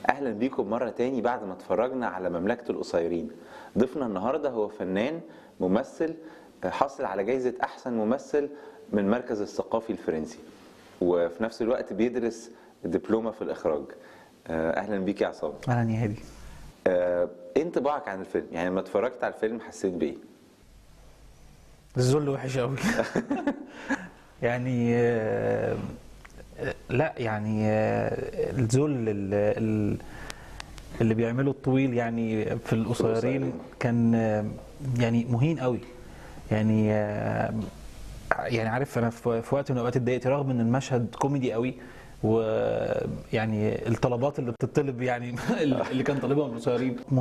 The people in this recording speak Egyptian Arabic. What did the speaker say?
اهلا بيكم مره تاني بعد ما اتفرجنا على مملكه القصيرين ضيفنا النهارده هو فنان ممثل حاصل على جائزه احسن ممثل من المركز الثقافي الفرنسي وفي نفس الوقت بيدرس دبلومه في الاخراج آه، اهلا بيك يا عصام اهلا يا هادي آه، ايه انطباعك عن الفيلم يعني لما اتفرجت على الفيلم حسيت بايه الذل وحش قوي يعني آه، آه، لا يعني آه، الذل ال- ال- اللي بيعمله الطويل يعني في القصيرين القصيرين. كان آه، يعني مهين قوي يعني آه، يعني عارف انا في في وقت من الاوقات اتضايقت رغم ان المشهد كوميدي قوي ويعني الطلبات اللي بتطلب يعني اللي كان طالبها من القصيرين